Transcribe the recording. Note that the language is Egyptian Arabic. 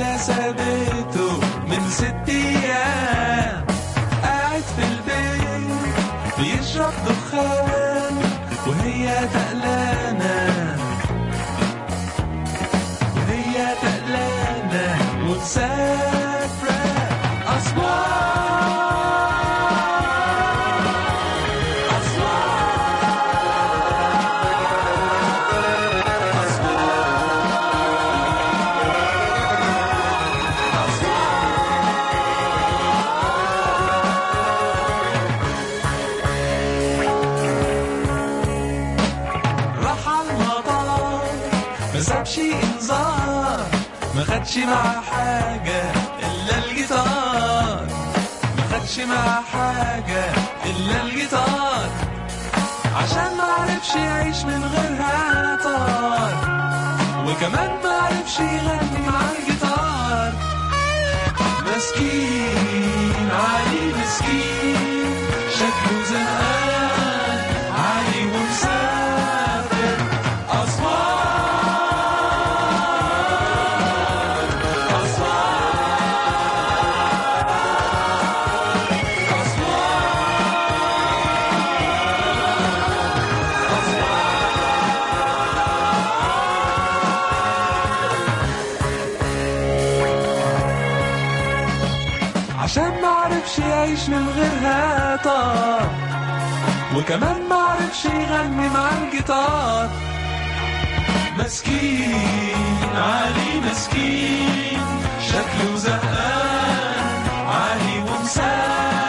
ولا سابته من ست ايام قاعد في البيت بيشرب دخان وهي تقلانة وهي تقلانة ومسافرة أسوان راح على المطار ما سابش انذار ما خدش معاه حاجة إلا الجيتار ما خدش معاه حاجة إلا الجيتار عشان ما عرفش يعيش من غيرها طار وكمان ما عرفش يغني مع الجيتار مسكين علي مسكين شكله زهقان علي ومسافر أسوان أسوان عشان ما عرفش يعيش من غيرها طار وكمان ما عرفش يغني مع الجيتار مسكين علي مسكين شكله زهقان علي ومسافر